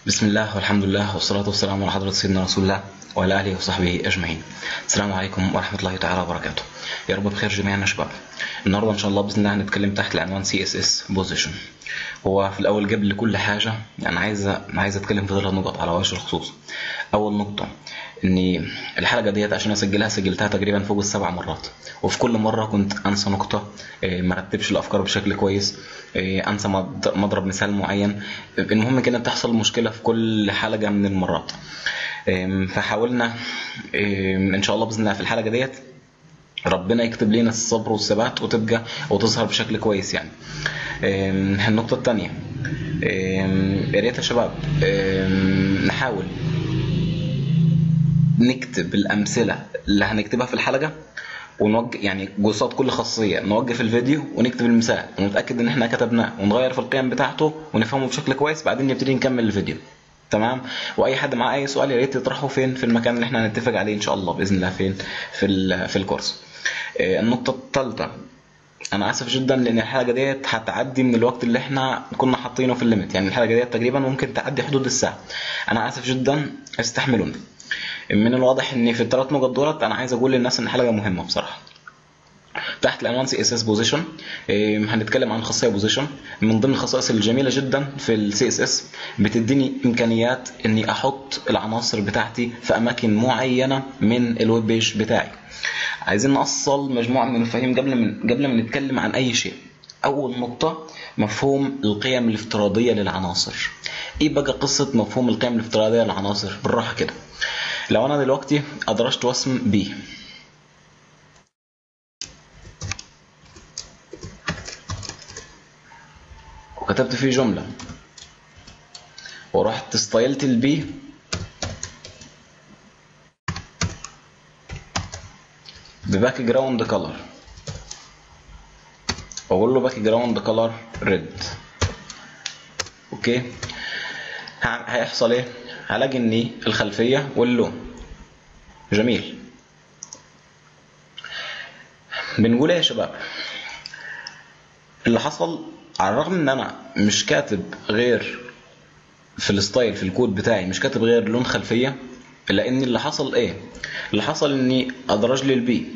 بسم الله والحمد لله والصلاة والسلام على حضرة سيدنا رسول الله وعلى آله وصحبه أجمعين السلام عليكم ورحمة الله تعالى وبركاته يا رب بخير جميعا يا شباب النهاردة إن شاء الله بإذن الله هنتكلم تحت العنوان CSS Position هو في الأول قبل كل حاجة يعني عايز عايز أتكلم في ثلاث نقط على وجه الخصوص أول نقطة إني الحلقة ديت عشان أسجلها سجلتها تقريبا فوق السبع مرات وفي كل مرة كنت أنسى نقطة إيه، ما رتبش الأفكار بشكل كويس إيه، أنسى مض- مضرب مثال معين المهم كده تحصل مشكلة في كل حلقة من المرات إيه، فحاولنا إيه، إن شاء الله بإذن الله في الحلقة ديت ربنا يكتب لنا الصبر والثبات وتبقى وتظهر بشكل كويس يعني أم، النقطة الثانية أم، يا ريت يا شباب أم، نحاول نكتب الأمثلة اللي هنكتبها في الحلقة ونوجه يعني قصاد كل خاصية نوقف الفيديو ونكتب المثال ونتأكد إن إحنا كتبناه ونغير في القيم بتاعته ونفهمه بشكل كويس بعدين نبتدي نكمل الفيديو تمام واي حد معاه اي سؤال يا ريت يطرحه فين في المكان اللي احنا هنتفق عليه ان شاء الله باذن الله فين في ال- في الكورس آه، النقطه الثالثه انا اسف جدا لان الحلقه ديت هتعدي من الوقت اللي احنا كنا حاطينه في الليميت يعني الحلقه ديت تقريبا ممكن تعدي حدود الساعه انا اسف جدا استحملوني من الواضح ان في الثلاث نقط دولت انا عايز اقول للناس ان الحلقه مهمه بصراحه تحت العنوان سي اس اس بوزيشن هنتكلم عن خاصيه بوزيشن من ضمن الخصائص الجميله جدا في السي اس اس بتديني امكانيات اني احط العناصر بتاعتي في اماكن معينه من الويب بيج بتاعي عايزين نوصل مجموعه من المفاهيم قبل من قبل ما نتكلم عن اي شيء اول نقطه مفهوم القيم الافتراضيه للعناصر ايه بقى قصه مفهوم القيم الافتراضيه للعناصر بالراحه كده لو انا دلوقتي ادرجت واسم بي وكتبت فيه جملة ورحت استايلت البي بباك جراوند كلر واقول له باك جراوند كلر ريد اوكي ه- هيحصل ايه هلاقي ان الخلفية واللون جميل بنقول ايه يا شباب اللي حصل على الرغم ان انا مش كاتب غير في الستايل في الكود بتاعي مش كاتب غير لون خلفيه الا ان اللي حصل ايه اللي حصل اني ادرج لي البي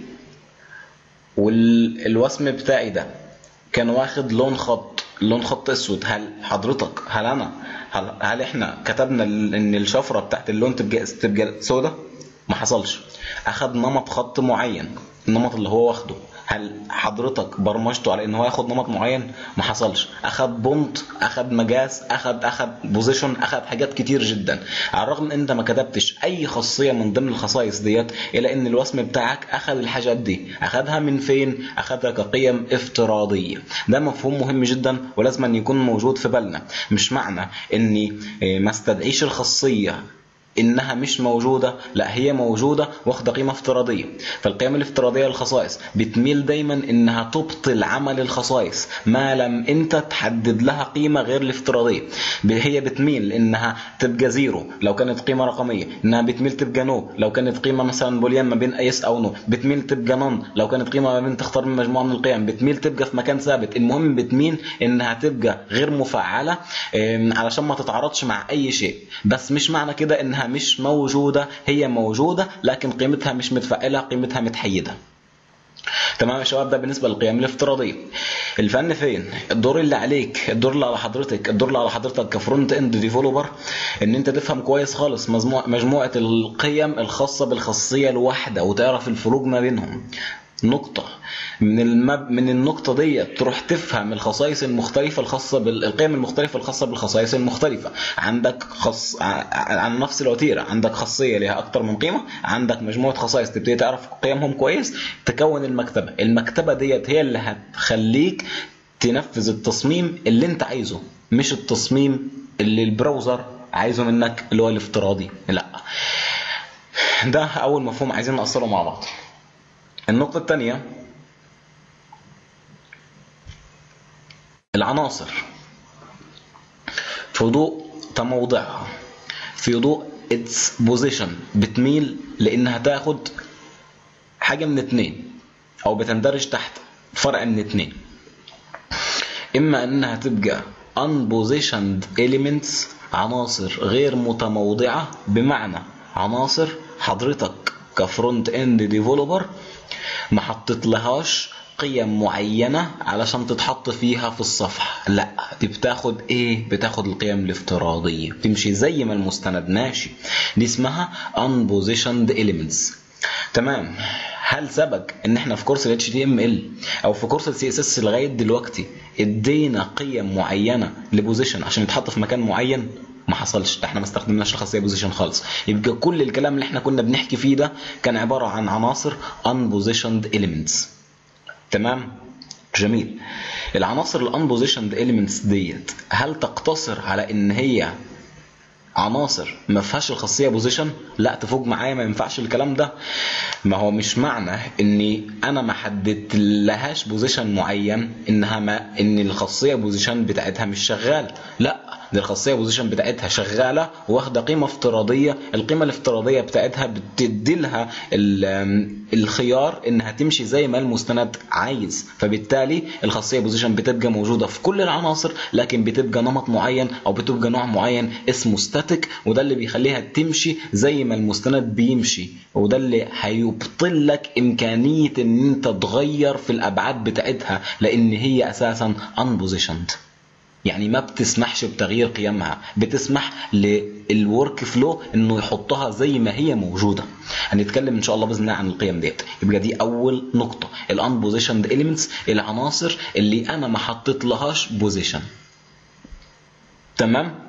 والوسم بتاعي ده كان واخد لون خط لون خط اسود هل حضرتك هل انا هل, هل احنا كتبنا ال- ان الشفره بتاعت اللون تبقى تبقى سودة ما حصلش اخد نمط خط معين النمط اللي هو واخده هل حضرتك برمجته على ان هو ياخد نمط معين ما حصلش اخد بونت اخد مجاز اخد اخد بوزيشن اخد حاجات كتير جدا على الرغم ان انت ما كتبتش اي خاصيه من ضمن الخصائص ديت الا ان الوسم بتاعك اخد الحاجات دي اخدها من فين اخدها كقيم افتراضيه ده مفهوم مهم جدا ولازم أن يكون موجود في بالنا مش معنى اني إيه، ما استدعيش الخاصيه انها مش موجوده لا هي موجوده واخده قيمه افتراضيه فالقيم الافتراضيه للخصائص بتميل دايما انها تبطل عمل الخصائص ما لم انت تحدد لها قيمه غير الافتراضيه ب- هي بتميل انها تبقى زيرو لو كانت قيمه رقميه انها بتميل تبقى نو لو كانت قيمه مثلا بوليان ما بين يس او نو بتميل تبقى نون لو كانت قيمه ما بين تختار من مجموعه من القيم بتميل تبقى في مكان ثابت المهم بتميل انها تبقى غير مفعله أم، علشان ما تتعارضش مع اي شيء بس مش معنى كده انها مش موجوده هي موجوده لكن قيمتها مش متفعله قيمتها متحيده تمام يا شباب ده بالنسبه للقيم الافتراضيه الفن فين الدور اللي عليك الدور اللي على حضرتك الدور اللي على حضرتك كفرونت اند ديفلوبر ان انت تفهم كويس خالص مجموعه مجموعه القيم الخاصه بالخاصيه الواحده وتعرف الفروق ما بينهم نقطة من المب... من النقطة دي تروح تفهم الخصائص المختلفة الخاصة بالقيم المختلفة الخاصة بالخصائص المختلفة عندك خص ع- عن نفس الوتيرة عندك خاصية لها أكتر من قيمة عندك مجموعة خصائص تبتدي تعرف قيمهم كويس تكون المكتبة المكتبة ديت هي اللي هتخليك تنفذ التصميم اللي انت عايزه مش التصميم اللي البراوزر عايزه منك اللي هو الافتراضي لا ده أول مفهوم عايزين نأصله مع بعض النقطة الثانية العناصر في ضوء تموضعها في ضوء its position بتميل لانها تاخد حاجة من اتنين او بتندرج تحت فرع من اتنين اما انها تبقى unpositioned elements عناصر غير متموضعة بمعنى عناصر حضرتك كفرونت اند ديفلوبر ما حطيت لهاش قيم معينة علشان تتحط فيها في الصفحة لا دي بتاخد ايه بتاخد القيم الافتراضية تمشي زي ما المستند ماشي دي اسمها unpositioned elements تمام هل سبق ان احنا في كورس ال HTML او في كورس ال CSS لغايه دلوقتي ادينا قيم معينه لبوزيشن عشان يتحط في مكان معين ما حصلش ده احنا ما استخدمناش الخاصيه بوزيشن خالص يبقى كل الكلام اللي احنا كنا بنحكي فيه ده كان عباره عن عناصر unpositioned elements تمام جميل العناصر الانبوزيشند elements ديت هل تقتصر على ان هي عناصر ما فيهاش الخاصيه بوزيشن لا تفوق معايا ما ينفعش الكلام ده ما هو مش معنى اني انا ما حددت لهاش بوزيشن معين انها ما ان الخاصيه بوزيشن بتاعتها مش شغال لا دي الخاصيه بوزيشن بتاعتها شغاله واخده قيمه افتراضيه القيمه الافتراضيه بتاعتها بتدي لها الخيار انها تمشي زي ما المستند عايز فبالتالي الخاصيه بوزيشن بتبقى موجوده في كل العناصر لكن بتبقى نمط معين او بتبقى نوع معين اسمه ستاتيك وده اللي بيخليها تمشي زي ما المستند بيمشي وده اللي هيبطل لك امكانيه ان انت تغير في الابعاد بتاعتها لان هي اساسا unpositioned يعني ما بتسمحش بتغيير قيمها بتسمح للورك فلو انه يحطها زي ما هي موجوده هنتكلم ان شاء الله باذن الله عن القيم ديت يبقى دي اول نقطه الانبوزيشند اليمنتس العناصر اللي انا ما حطيت لهاش بوزيشن تمام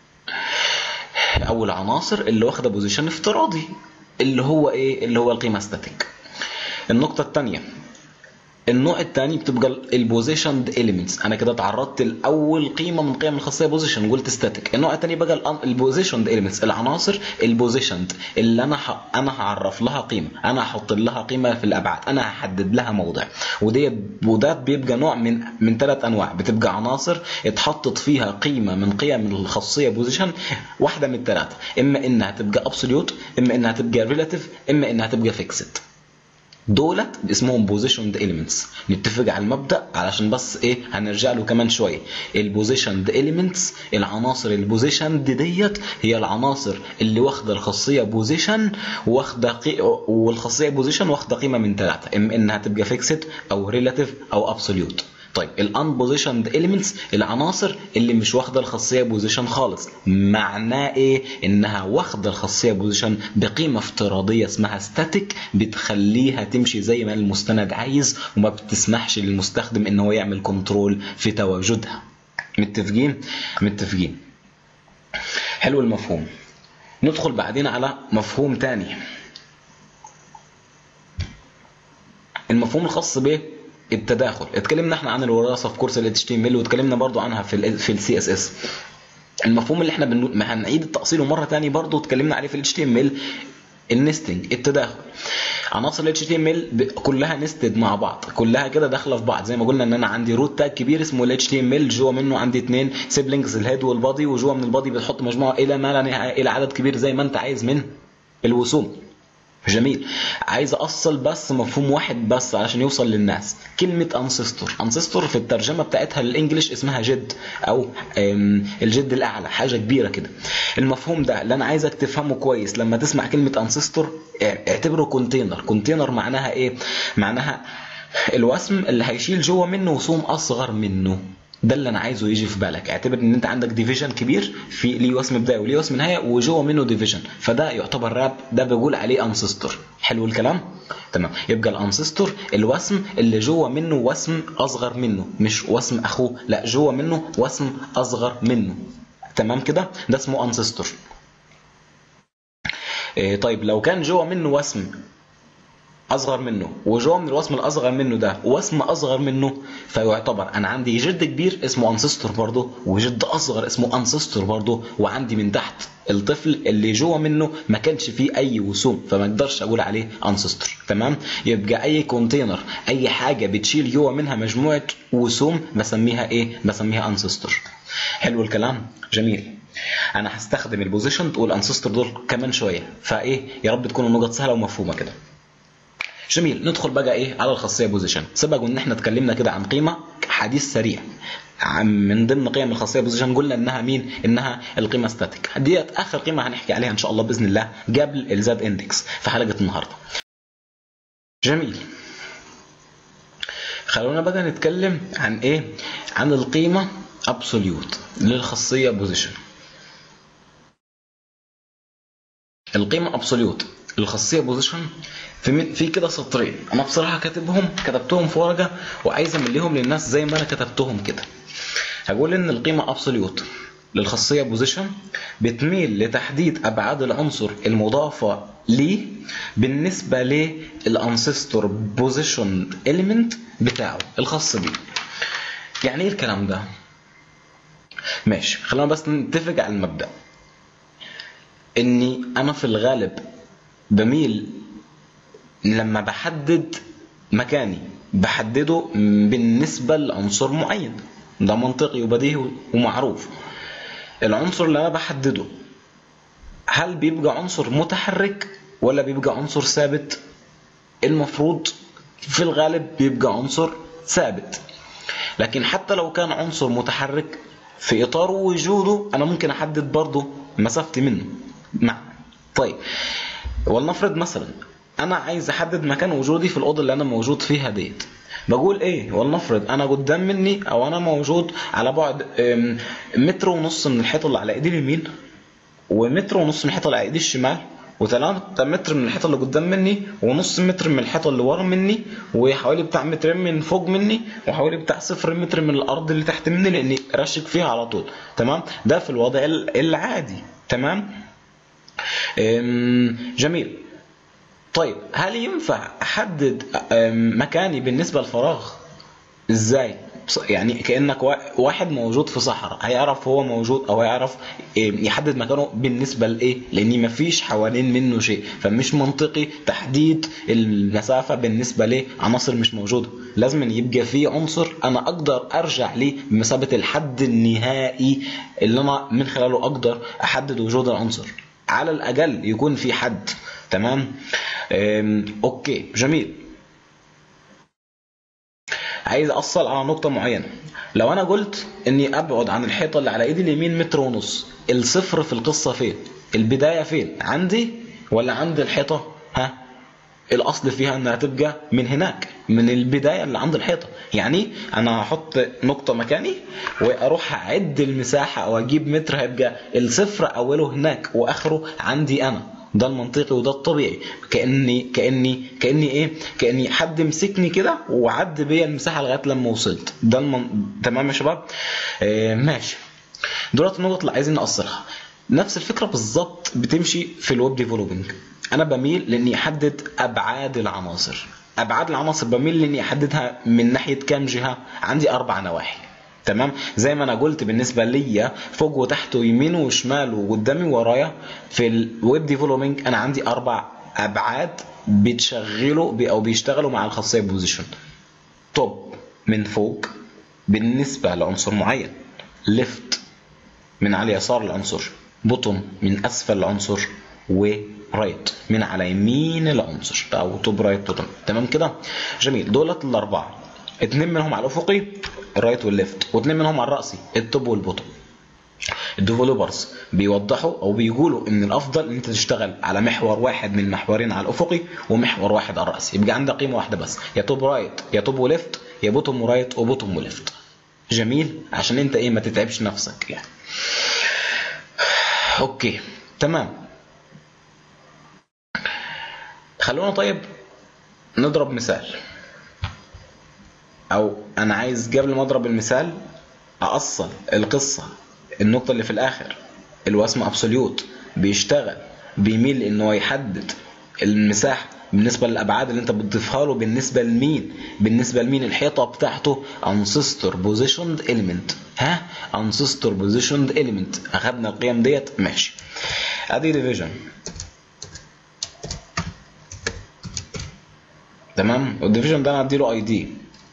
اول عناصر اللي واخده بوزيشن افتراضي اللي هو ايه اللي هو القيمه ستاتيك النقطه الثانيه النوع الثاني بتبقى البوزيشند اليمنتس انا كده اتعرضت لاول قيمه من قيم الخاصيه بوزيشن قلت ستاتيك النوع الثاني بقى البوزيشند اليمنتس العناصر البوزيشند اللي انا ح... انا هعرف لها قيمه انا هحط لها قيمه في الابعاد انا هحدد لها موضع ودي وده بيبقى نوع من من ثلاث انواع بتبقى عناصر اتحطت فيها قيمه من قيم الخاصيه بوزيشن واحده من الثلاثه اما انها تبقى ابسوليوت اما انها تبقى ريلاتيف اما انها تبقى فيكسد دولت اسمهم بوزيشند اليمنتس نتفق على المبدا علشان بس ايه هنرجع له كمان شويه البوزيشند اليمنتس العناصر البوزيشند ديت هي العناصر اللي واخده الخاصيه بوزيشن واخده قي... والخاصيه بوزيشن واخده قيمه من ثلاثه اما انها تبقى فيكسد او ريلاتيف او ابسوليوت طيب الانبوزيشند اليمنتس العناصر اللي مش واخده الخاصيه بوزيشن خالص معناه ايه انها واخده الخاصيه بوزيشن بقيمه افتراضيه اسمها ستاتيك بتخليها تمشي زي ما المستند عايز وما بتسمحش للمستخدم ان هو يعمل كنترول في تواجدها متفقين متفقين حلو المفهوم ندخل بعدين على مفهوم تاني المفهوم الخاص به التداخل اتكلمنا احنا عن الوراثه في كورس ال HTML واتكلمنا برضو عنها في ال في السي اس اس المفهوم اللي احنا بن... هنعيد تأصيله مره تاني برضو اتكلمنا عليه في ال HTML النستنج التداخل عناصر ال HTML كلها نستد مع بعض كلها كده داخله في بعض زي ما قلنا ان انا عندي روت تاج كبير اسمه ال HTML جوه منه عندي اثنين سيبلينجز الهيد والبادي وجوه من البادي بتحط مجموعه الى ما لا نهايه الى عدد كبير زي ما انت عايز من الوسوم جميل عايز اوصل بس مفهوم واحد بس علشان يوصل للناس كلمة انسستور انسستور في الترجمة بتاعتها للانجليش اسمها جد او الجد الاعلى حاجة كبيرة كده المفهوم ده اللي انا عايزك تفهمه كويس لما تسمع كلمة انسستور اعتبره كونتينر كونتينر معناها ايه معناها الوسم اللي هيشيل جوه منه وسوم اصغر منه ده اللي انا عايزه يجي في بالك اعتبر ان انت عندك ديفيجن كبير في ليه وسم بدايه وليه وسم نهايه وجوه منه ديفيجن فده يعتبر راب ده بيقول عليه انسستور حلو الكلام تمام يبقى الانسستور الوسم اللي جوه منه وسم اصغر منه مش وسم اخوه لا جوه منه وسم اصغر منه تمام كده ده اسمه انسستور إيه طيب لو كان جوه منه وسم اصغر منه وجوه من الوسم الاصغر منه ده وسم اصغر منه فيعتبر انا عندي جد كبير اسمه انسستور برضه وجد اصغر اسمه انسستور برضه وعندي من تحت الطفل اللي جوه منه ما كانش فيه اي وسوم فما اقدرش اقول عليه انسستور تمام يبقى اي كونتينر اي حاجه بتشيل جوه منها مجموعه وسوم بسميها ايه بسميها انسستور حلو الكلام جميل انا هستخدم البوزيشن والانسستور دول كمان شويه فايه يا رب تكون النقط سهله ومفهومه كده جميل ندخل بقى ايه على الخاصيه بوزيشن سبق ان احنا اتكلمنا كده عن قيمه حديث سريع من ضمن قيم الخاصيه بوزيشن قلنا انها مين انها القيمه ستاتيك ديت اخر قيمه هنحكي عليها ان شاء الله باذن الله قبل الزاد اندكس في حلقه النهارده جميل خلونا بقى نتكلم عن ايه عن القيمه ابسوليوت للخاصيه بوزيشن القيمه ابسوليوت للخاصيه بوزيشن في في كده سطرين انا بصراحه كاتبهم كتبتهم في ورقه وعايز امليهم للناس زي ما انا كتبتهم كده هقول ان القيمه ابسوليوت للخاصيه بوزيشن بتميل لتحديد ابعاد العنصر المضافه ليه بالنسبه للانسيستور بوزيشن اليمنت بتاعه الخاص بيه يعني ايه الكلام ده ماشي خلينا بس نتفق على المبدا اني انا في الغالب بميل لما بحدد مكاني بحدده بالنسبه لعنصر معين ده منطقي وبديهي ومعروف العنصر اللي انا بحدده هل بيبقى عنصر متحرك ولا بيبقى عنصر ثابت المفروض في الغالب بيبقى عنصر ثابت لكن حتى لو كان عنصر متحرك في اطار وجوده انا ممكن احدد برضه مسافتي منه مع طيب ولنفرض مثلا انا عايز احدد مكان وجودي في الاوضه اللي انا موجود فيها ديت بقول ايه ولنفرض انا قدام مني او انا موجود على بعد متر ونص من الحيطه اللي على ايدي اليمين ومتر ونص من الحيطه اللي على ايدي الشمال وثلاثة متر من الحيطة اللي قدام مني ونص متر من الحيطة اللي ورا مني وحوالي بتاع مترين من فوق مني وحوالي بتاع صفر متر من الأرض اللي تحت مني لأني راشق فيها على طول تمام ده في الوضع العادي تمام جميل طيب هل ينفع احدد مكاني بالنسبه للفراغ ازاي يعني كانك واحد موجود في صحراء هيعرف هو موجود او هيعرف يحدد مكانه بالنسبه لايه لان مفيش حوالين منه شيء فمش منطقي تحديد المسافه بالنسبه لعناصر مش موجوده لازم يبقى في عنصر انا اقدر ارجع ليه بمثابه الحد النهائي اللي انا من خلاله اقدر احدد وجود العنصر على الاقل يكون في حد تمام اوكي جميل عايز اصل على نقطة معينة لو انا قلت اني ابعد عن الحيطة اللي على ايدي اليمين متر ونص الصفر في القصة فين البداية فين عندي ولا عند الحيطة ها الاصل فيها انها تبقى من هناك من البدايه اللي عند الحيطه يعني انا هحط نقطه مكاني واروح اعد المساحه او اجيب متر هيبقى الصفر اوله هناك واخره عندي انا ده المنطقي وده الطبيعي كاني كاني كاني ايه كاني حد مسكني كده وعد بيا المساحه لغايه لما وصلت ده المن... تمام يا شباب آه ماشي دولت النقط اللي عايزين نقصرها نفس الفكره بالظبط بتمشي في الويب ديفلوبينج انا بميل لاني احدد ابعاد العناصر ابعاد العناصر بميل لاني احددها من ناحيه كام جهه عندي اربع نواحي تمام زي ما انا قلت بالنسبه ليا فوق وتحت ويمين وشمال وقدامي ورايا في الويب ديفلوبينج انا عندي اربع ابعاد بتشغلوا او بيشتغلوا مع الخاصيه بوزيشن توب من فوق بالنسبه لعنصر معين ليفت من على يسار العنصر بوتوم من اسفل العنصر ورايت من على يمين العنصر او توب رايت بوتوم تمام كده جميل دولت الاربعه اتنين منهم على الافقي الرايت والليفت واثنين منهم على الراسي التوب والبوتوم الديفلوبرز بيوضحوا او بيقولوا ان الافضل ان انت تشتغل على محور واحد من المحورين على الافقي ومحور واحد على الراسي يبقى عندك قيمه واحده بس يا توب رايت يا توب وليفت يا بوتوم ورايت وبوتوم وليفت جميل عشان انت ايه ما تتعبش نفسك يعني اوكي تمام خلونا طيب نضرب مثال او انا عايز قبل ما اضرب المثال اصل القصه النقطه اللي في الاخر اللي هو اسمه ابسوليوت بيشتغل بيميل ان هو يحدد المساحه بالنسبه للابعاد اللي انت بتضيفها له بالنسبه لمين بالنسبه لمين الحيطه بتاعته ancestor positioned element ها ancestor positioned element اخدنا القيم ديت ماشي ادي ديفيجن تمام والديفيجن ده انا اديله اي دي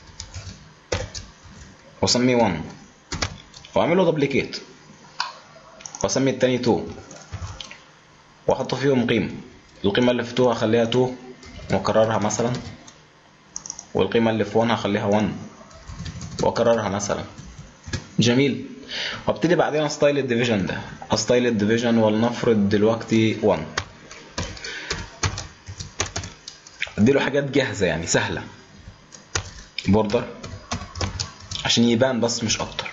واسميه 1 واعمل له دوبليكيت واسمي التاني 2 واحط فيهم قيمه القيمه اللي في 2 هخليها 2 واكررها مثلا والقيمه اللي في 1 هخليها 1 واكررها مثلا جميل وابتدي بعدين استايل الديفيجن ده استايل الديفيجن ولنفرض دلوقتي 1 اديله حاجات جاهزه يعني سهله بوردر عشان يبان بس مش اكتر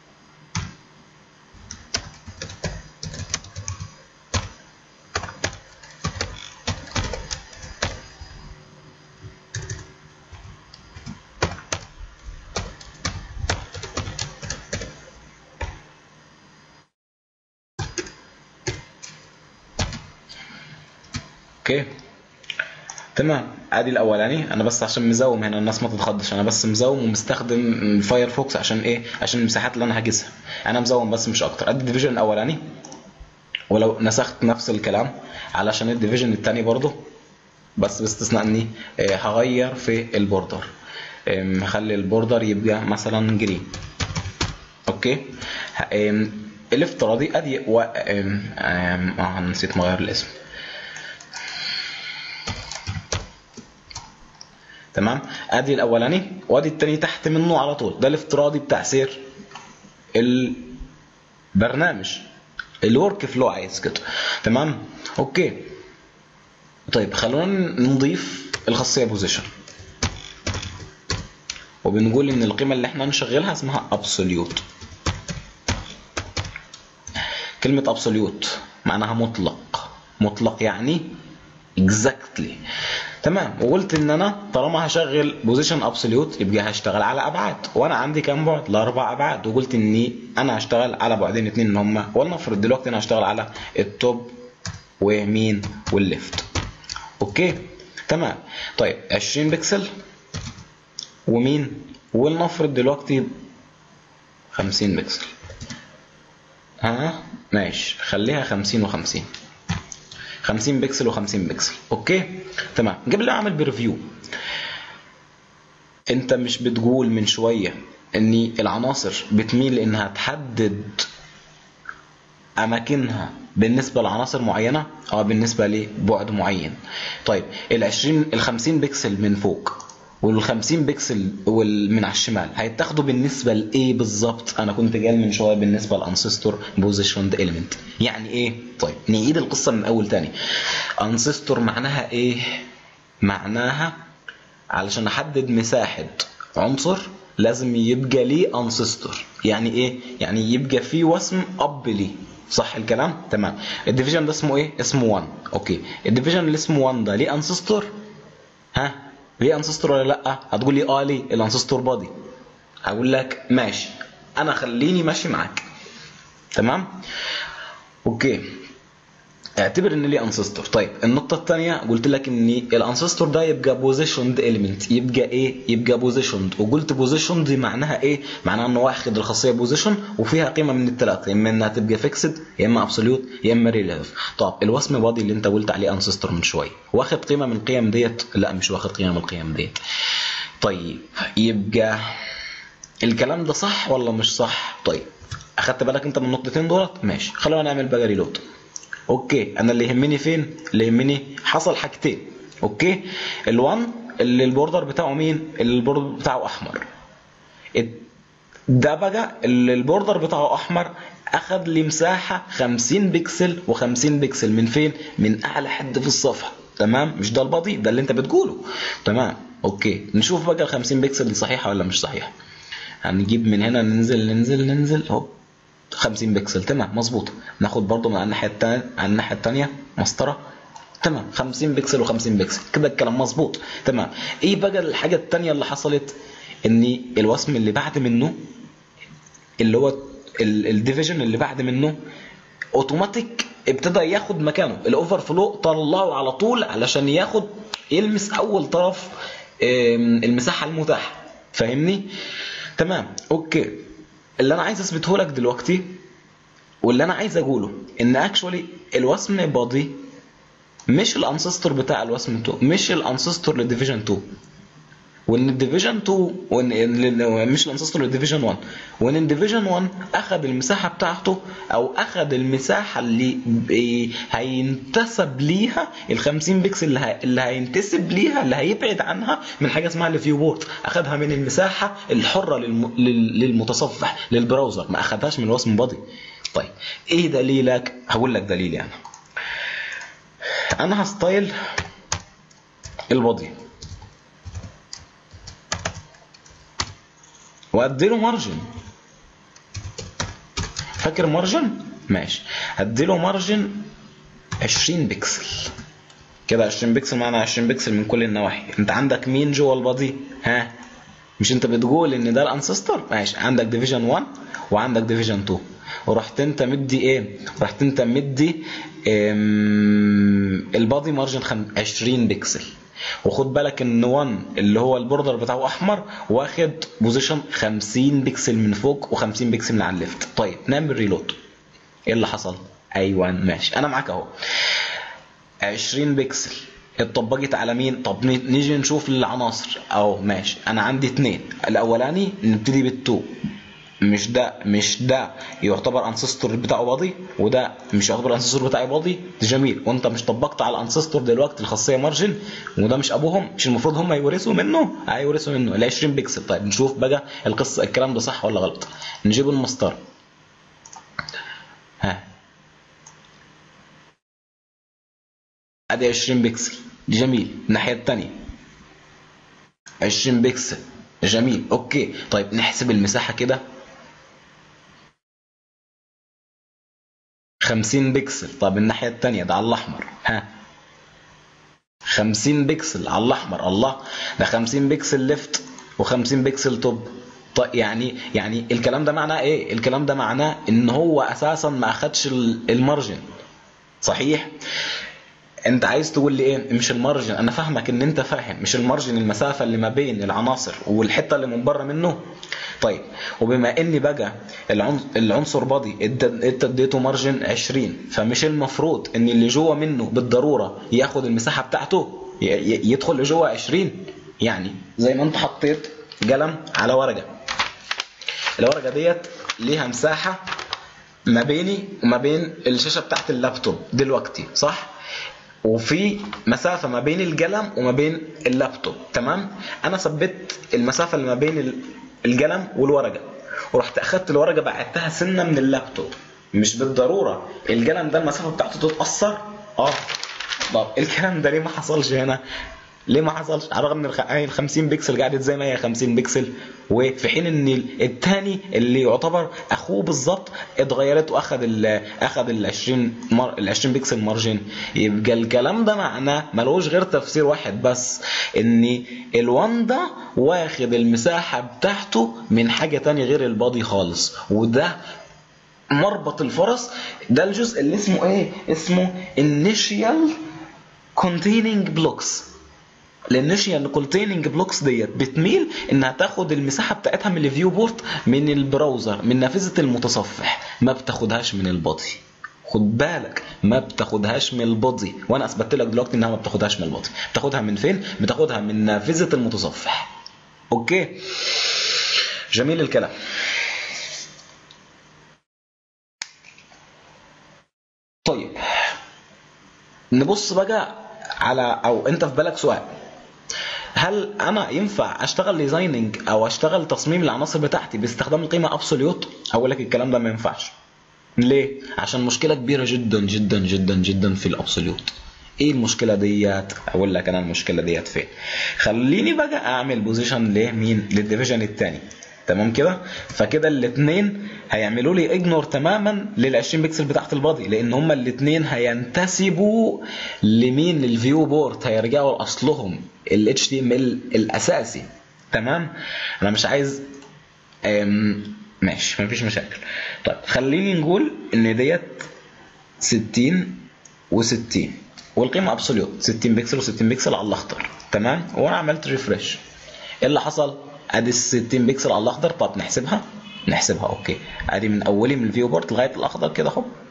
اوكي تمام ادي الاولاني انا بس عشان مزوم هنا الناس ما تتخضش انا بس مزوم ومستخدم الفايرفوكس عشان ايه عشان المساحات اللي انا هجيسها انا مزوم بس مش اكتر ادي الديفيجن الاولاني ولو نسخت نفس الكلام علشان الديفيجن الثاني برضه بس باستثناء اني آه، هغير في البوردر آم، هخلي البوردر يبقى مثلا جرين اوكي ه- آم، الافتراضي ادي و... آم، آم، اه نسيت مغير الاسم تمام ادي الاولاني وادي التاني تحت منه على طول ده الافتراضي بتاع سير البرنامج الورك فلو عايز كده تمام اوكي طيب خلونا نضيف الخاصيه بوزيشن وبنقول ان القيمه اللي احنا نشغلها اسمها ابسوليوت كلمه ابسوليوت معناها مطلق مطلق يعني exactly تمام وقلت ان انا طالما هشغل بوزيشن ابسوليوت يبقى هشتغل على ابعاد وانا عندي كام بعد لاربع ابعاد وقلت اني انا هشتغل على بعدين اتنين ان هم ولنفرض دلوقتي انا هشتغل على التوب ومين والليفت اوكي تمام طيب 20 بكسل ومين ولنفرض دلوقتي 50 بكسل ها ماشي خليها 50 و50 50 بكسل و50 بكسل اوكي تمام قبل ما اعمل بريفيو انت مش بتقول من شويه ان العناصر بتميل انها تحدد اماكنها بالنسبه لعناصر معينه اه بالنسبه لبعد معين طيب ال 20 ال 50 بكسل من فوق وال 50 بكسل وال- من على الشمال هيتاخدوا بالنسبه لايه بالظبط انا كنت قال من شويه بالنسبه لانسيستور بوزيشند اليمنت يعني ايه طيب نعيد القصه من اول تاني انسيستور معناها ايه معناها علشان احدد مساحه عنصر لازم يبقى ليه انسيستور يعني ايه يعني يبقى فيه وسم اب ليه صح الكلام تمام الديفيجن ده اسمه ايه اسمه 1 اوكي الديفيجن اللي اسمه 1 ده ليه انسيستور ها ليه انسيستور ولا لا هتقول لي اه ليه الانسيستور بادي هقول لك ماشي انا خليني ماشي معاك تمام اوكي اعتبر ان ليه انسيستور طيب النقطه الثانيه قلت لك ان الانسيستور ده يبقى بوزيشند اليمنت يبقى ايه يبقى بوزيشند وقلت بوزيشند دي معناها ايه معناها انه واخد الخاصيه بوزيشن وفيها قيمه من الثلاثه يا اما انها تبقى فيكسد يا اما ابسوليوت يا اما ريليف طب الوسم بادي اللي انت قلت عليه انسيستور من شويه واخد قيمه من القيم ديت لا مش واخد قيمه من القيم ديت طيب يبقى الكلام ده صح ولا مش صح طيب اخدت بالك انت من النقطتين دولت ماشي خلونا نعمل بقى ريلود اوكي انا اللي يهمني فين اللي يهمني حصل حاجتين اوكي ال1 اللي البوردر بتاعه مين اللي البوردر بتاعه احمر الت- ده بقى اللي البوردر بتاعه احمر اخد لي مساحه 50 بكسل و50 بكسل من فين من اعلى حد في الصفحه تمام مش ده البطيء ده اللي انت بتقوله تمام اوكي نشوف بقى ال 50 بكسل دي صحيحه ولا مش صحيحه هنجيب من هنا ننزل ننزل ننزل هوب 50 بكسل تمام مظبوط ناخد برضو من على الناحيه التانية على الناحيه التانية مسطره تمام 50 بكسل و50 بكسل كده الكلام مظبوط تمام ايه بقى الحاجه التانية اللي حصلت ان الوسم اللي بعد منه اللي هو الديفيجن اللي بعد منه اوتوماتيك ابتدى ياخد مكانه الاوفر فلو طلعه على طول علشان ياخد يلمس اول طرف آم، المساحه المتاحه فاهمني تمام اوكي اللي انا عايز اثبته لك دلوقتي واللي انا عايز اقوله ان اكشولي الوسم بادي مش الانسستور بتاع الوسم 2 مش الانسستور لديفيجن 2 وان الديفيجن 2 وان مش الانسستور الديفيجن 1 وان الديفيجن 1 اخذ المساحه بتاعته او اخذ المساحه اللي ب- هينتسب ليها ال 50 بكسل اللي, هي... اللي هينتسب ليها اللي هيبعد عنها من حاجه اسمها الفيو بورت اخذها من المساحه الحره للم... لل- للمتصفح للبراوزر ما اخذهاش من الوسم بادي طيب ايه دليلك هقول لك دليلي انا انا هستايل البادي واديله مارجن فاكر مارجن ماشي هديله مارجن 20 بكسل كده 20 بكسل معنى 20 بكسل من كل النواحي انت عندك مين جوه البادي ها مش انت بتقول ان ده الانسستر ماشي عندك ديفيجن 1 وعندك ديفيجن 2 ورحت انت مدي ايه رحت انت مدي ام، البادي مارجن خم- 20 بكسل وخد بالك ان 1 اللي هو البوردر بتاعه احمر واخد بوزيشن 50 بكسل من فوق و50 بكسل من على الليفت طيب نعمل ريلود ايه اللي حصل ايوه ماشي انا معاك اهو 20 بكسل اتطبقت على مين طب ن- نيجي نشوف العناصر اهو ماشي انا عندي اتنين الاولاني نبتدي بالتو مش ده مش ده يعتبر انسستور بتاعه باضي وده مش يعتبر الانسستور بتاعي باضي جميل وانت مش طبقت على الانسستور دلوقتي الخاصيه مارجن وده مش ابوهم مش المفروض هم يورثوا منه هيورثوا منه ال 20 بكسل طيب نشوف بقى القصه الكلام ده صح ولا غلط نجيب المسطره ها ادي 20 بكسل جميل الناحيه الثانيه 20 بكسل جميل اوكي طيب نحسب المساحه كده 50 بكسل طب الناحيه الثانيه ده على الاحمر ها 50 بكسل على الاحمر الله ده 50 بكسل ليفت و50 بكسل توب طيب يعني يعني الكلام ده معناه ايه الكلام ده معناه ان هو اساسا ما اخدش ال- المارجن صحيح انت عايز تقول لي ايه مش المارجن انا فاهمك ان انت فاهم مش المارجن المسافه اللي ما بين العناصر والحته اللي من بره منه طيب وبما اني بقى العنصر, العنصر بادي انت انت اديته مارجن 20 فمش المفروض ان اللي جوه منه بالضروره ياخد المساحه بتاعته ي- ي- يدخل لجوه 20 يعني زي ما انت حطيت قلم على ورقه الورقه ديت ليها مساحه ما بيني وما بين الشاشه بتاعت اللابتوب دلوقتي صح وفي مسافه ما بين القلم وما بين اللابتوب تمام انا ثبت المسافه اللي ما بين ال- القلم والورقه ورحت اخدت الورقه بعتها سنه من اللابتوب مش بالضروره القلم ده المسافه بتاعته تتاثر اه طب الكلام ده ليه ما حصلش هنا ليه ما حصلش على الرغم ان الخ- ال 50 بكسل قعدت زي ما هي 50 بكسل وفي حين ان ال- التاني اللي يعتبر اخوه بالظبط اتغيرت واخد ال اخد ال 20 مر... ال 20 بكسل مارجن يبقى الكلام ده معناه ملوش غير تفسير واحد بس ان ال1 ده واخد المساحه بتاعته من حاجه تانية غير البادي خالص وده مربط الفرس ده الجزء اللي اسمه ايه اسمه initial containing blocks الانيشيال كونتيننج بلوكس ديت بتميل انها تاخد المساحه بتاعتها من الفيو بورت من البراوزر من نافذه المتصفح ما بتاخدهاش من البادي خد بالك ما بتاخدهاش من البادي وانا اثبتت لك دلوقتي انها ما بتاخدهاش من البادي بتاخدها من فين بتاخدها من نافذه المتصفح اوكي جميل الكلام طيب نبص بقى على او انت في بالك سؤال هل انا ينفع اشتغل ديزايننج او اشتغل تصميم العناصر بتاعتي باستخدام القيمه ابسوليوت اقول لك الكلام ده ما ينفعش ليه عشان مشكله كبيره جدا جدا جدا جدا في الابسوليوت ايه المشكله ديت اقول لك انا المشكله ديت فين خليني بقى اعمل بوزيشن لمين للديفيجن الثاني تمام كده فكده الاثنين هيعملوا لي اجنور تماما لل 20 بكسل بتاعت البادي لان هما الاثنين هينتسبوا لمين للفيو بورت هيرجعوا لاصلهم ال HTML الاساسي تمام انا مش عايز أم، ماشي مفيش مشاكل طيب خليني نقول ان ديت 60 و60 والقيمه ابسوليوت 60 بكسل و60 بكسل على الاخضر تمام وانا عملت ريفرش ايه اللي حصل ادي ال 60 بكسل على الاخضر طب نحسبها نحسبها اوكي ادي من اولي من الفيو بورت لغايه الاخضر كده اهو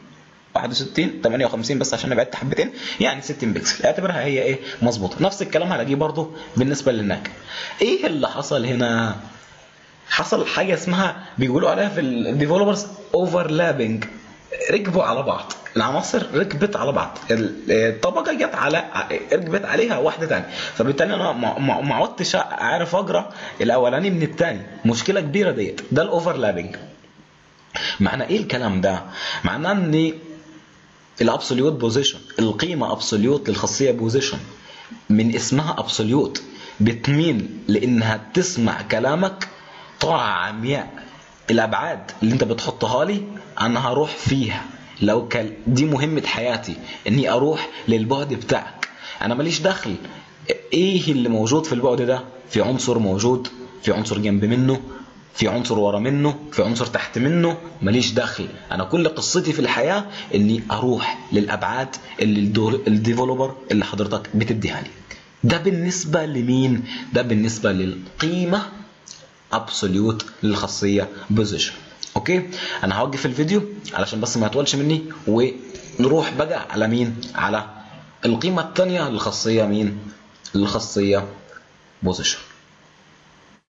61 58 بس عشان بعدت حبتين يعني 60 بكسل اعتبرها هي ايه مظبوطه نفس الكلام هلاقيه برضو بالنسبه للناك ايه اللي حصل هنا حصل حاجه اسمها بيقولوا عليها في الديفلوبرز اوفرلابنج ركبوا على بعض العناصر ركبت على بعض الطبقه جت على ركبت عليها واحده ثانيه فبالتالي انا ما- ما ما عدتش عارف اقرا الاولاني من الثاني مشكله كبيره ديت ده الاوفرلابنج معنى ايه الكلام ده معناه ان الابسوليوت بوزيشن القيمه ابسوليوت للخاصيه بوزيشن من اسمها ابسوليوت بتميل لانها تسمع كلامك طاعه عمياء الابعاد اللي انت بتحطها لي انا هروح فيها لو كان دي مهمه حياتي اني اروح للبعد بتاعك انا ماليش دخل ايه اللي موجود في البعد ده في عنصر موجود في عنصر جنب منه في عنصر ورا منه في عنصر تحت منه ماليش دخل انا كل قصتي في الحياه اني اروح للابعاد اللي الدول- الديفلوبر اللي حضرتك بتديها لي ده بالنسبه لمين ده بالنسبه للقيمه ابسوليوت للخاصيه بوزيشن اوكي انا هوقف الفيديو علشان بس ما يطولش مني ونروح بقى على مين على القيمه الثانيه للخاصيه مين للخاصيه بوزيشن